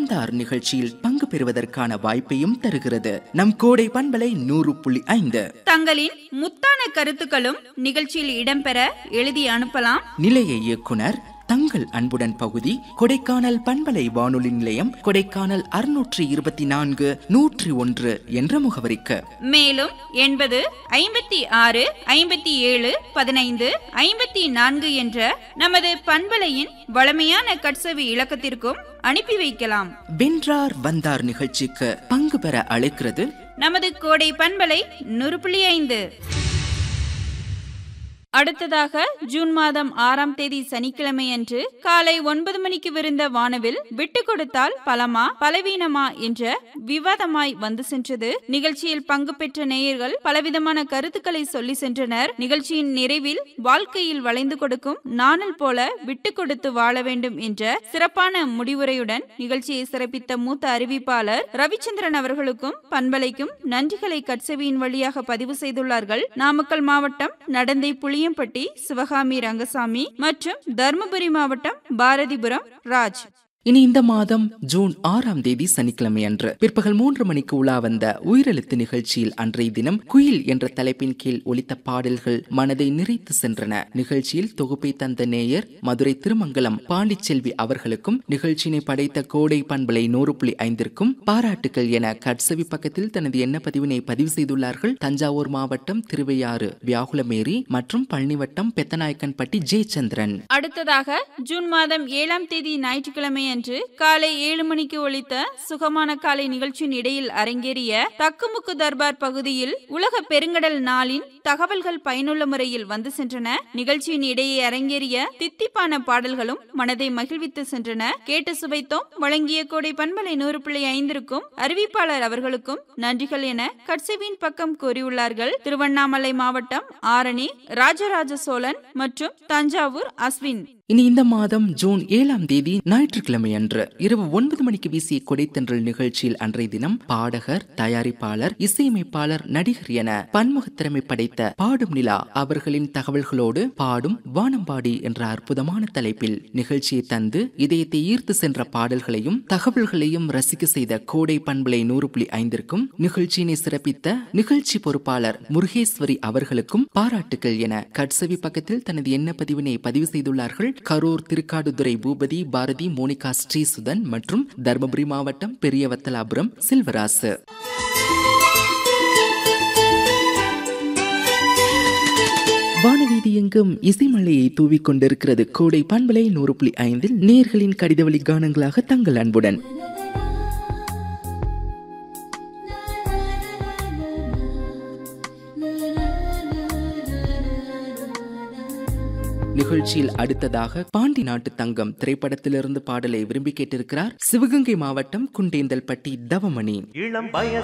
வந்தார் நிகழ்ச்சியில் பங்கு பெறுவதற்கான வாய்ப்பையும் தருகிறது நம் கோடை பண்பலை நூறு புள்ளி ஐந்து தங்களின் முத்தான கருத்துக்களும் நிகழ்ச்சியில் இடம்பெற எழுதி அனுப்பலாம் நிலைய இயக்குனர் தங்கள் அன்புடன் பகுதி கொடைக்கானல் பண்பலை வானொலி நிலையம் கொடைக்கானல் அறுநூற்றி இருபத்தி நான்கு நூற்றி ஒன்று என்ற முகவரிக்கு மேலும் எண்பது ஐம்பத்தி ஆறு ஐம்பத்தி ஏழு பதினைந்து ஐம்பத்தி நான்கு என்ற நமது பண்பலையின் வளமையான கட்சவி இலக்கத்திற்கும் அனுப்பி வைக்கலாம் வென்றார் வந்தார் நிகழ்ச்சிக்கு பங்கு பெற அழைக்கிறது நமது கோடை பண்பலை நூறு புள்ளி ஐந்து அடுத்ததாக ஜூன் மாதம் ஆறாம் தேதி சனிக்கிழமை அன்று காலை ஒன்பது மணிக்கு விருந்த வானவில் விட்டு கொடுத்தால் பலமா பலவீனமா என்ற விவாதமாய் வந்து சென்றது நிகழ்ச்சியில் பங்கு பெற்ற நேயர்கள் பலவிதமான கருத்துக்களை சொல்லி சென்றனர் நிகழ்ச்சியின் நிறைவில் வாழ்க்கையில் வளைந்து கொடுக்கும் நாணல் போல விட்டு கொடுத்து வாழ வேண்டும் என்ற சிறப்பான முடிவுரையுடன் நிகழ்ச்சியை சிறப்பித்த மூத்த அறிவிப்பாளர் ரவிச்சந்திரன் அவர்களுக்கும் பண்பலைக்கும் நன்றிகளை கட்செவியின் வழியாக பதிவு செய்துள்ளார்கள் நாமக்கல் மாவட்டம் நடந்தை புளியம்பட்டி சிவகாமி ரங்கசாமி மற்றும் தருமபுரி மாவட்டம் பாரதிபுரம் ராஜ் இனி இந்த மாதம் ஜூன் ஆறாம் தேதி சனிக்கிழமை அன்று பிற்பகல் மூன்று மணிக்கு உலா வந்த உயிரெழுத்து நிகழ்ச்சியில் அன்றைய தினம் குயில் என்ற தலைப்பின் கீழ் ஒலித்த பாடல்கள் மனதை நிறைத்து சென்றன நிகழ்ச்சியில் தொகுப்பை தந்த நேயர் மதுரை திருமங்கலம் பாண்டிச்செல்வி அவர்களுக்கும் நிகழ்ச்சியினை படைத்த கோடை பண்பலை நூறு புள்ளி ஐந்திற்கும் பாராட்டுகள் என கட்சவி பக்கத்தில் தனது எண்ண பதிவினை பதிவு செய்துள்ளார்கள் தஞ்சாவூர் மாவட்டம் திருவையாறு வியாகுலமேரி மற்றும் பழனி வட்டம் பெத்தநாயக்கன்பட்டி ஜெயச்சந்திரன் அடுத்ததாக ஜூன் மாதம் ஏழாம் தேதி ஞாயிற்றுக்கிழமை அன்று காலை ஏழு மணிக்கு ஒலித்த சுகமான காலை நிகழ்ச்சியின் இடையில் அரங்கேறிய தக்குமுக்கு தர்பார் பகுதியில் உலக பெருங்கடல் நாளின் தகவல்கள் பயனுள்ள முறையில் வந்து சென்றன நிகழ்ச்சியின் இடையே அரங்கேறிய தித்திப்பான பாடல்களும் மனதை மகிழ்வித்து சென்றன கேட்டு சுவைத்தோம் வழங்கிய கோடை பண்பலை நூறு புள்ளி ஐந்திற்கும் அறிவிப்பாளர் அவர்களுக்கும் நன்றிகள் என கட்சவியின் பக்கம் கூறியுள்ளார்கள் திருவண்ணாமலை மாவட்டம் ஆரணி ராஜராஜ சோழன் மற்றும் தஞ்சாவூர் அஸ்வின் இனி இந்த மாதம் ஜூன் ஏழாம் தேதி ஞாயிற்றுக்கிழமை அன்று இரவு ஒன்பது மணிக்கு வீசிய கொடைத்தன்றல் நிகழ்ச்சியில் அன்றைய தினம் பாடகர் தயாரிப்பாளர் இசையமைப்பாளர் நடிகர் என பன்முக திறமை படைத்த பாடும் நிலா அவர்களின் தகவல்களோடு பாடும் வானம்பாடி என்ற அற்புதமான தலைப்பில் நிகழ்ச்சியை தந்து இதயத்தை ஈர்த்து சென்ற பாடல்களையும் தகவல்களையும் ரசிக்க செய்த கோடை பண்பலை நூறு புள்ளி ஐந்திற்கும் நிகழ்ச்சியினை சிறப்பித்த நிகழ்ச்சி பொறுப்பாளர் முருகேஸ்வரி அவர்களுக்கும் பாராட்டுகள் என கட்சவி பக்கத்தில் தனது எண்ண பதிவினை பதிவு செய்துள்ளார்கள் கரூர் திருக்காடுதுறை பூபதி பாரதி மோனிகா ஸ்ரீசுதன் மற்றும் தர்மபுரி மாவட்டம் பெரியவத்தலாபுரம் செல்வராசு வானவீதி எங்கும் இசைமலையை தூவிக் கொண்டிருக்கிறது கோடை பண்பலை நூறு புள்ளி ஐந்தில் நேர்களின் கடிதவழி கானங்களாக தங்கள் அன்புடன் நிகழ்ச்சியில் அடுத்ததாக பாண்டி நாட்டு தங்கம் திரைப்படத்திலிருந்து பாடலை விரும்பி கேட்டிருக்கிறார் சிவகங்கை மாவட்டம் குண்டேந்தல்பட்டி தவமணி இளம் வயது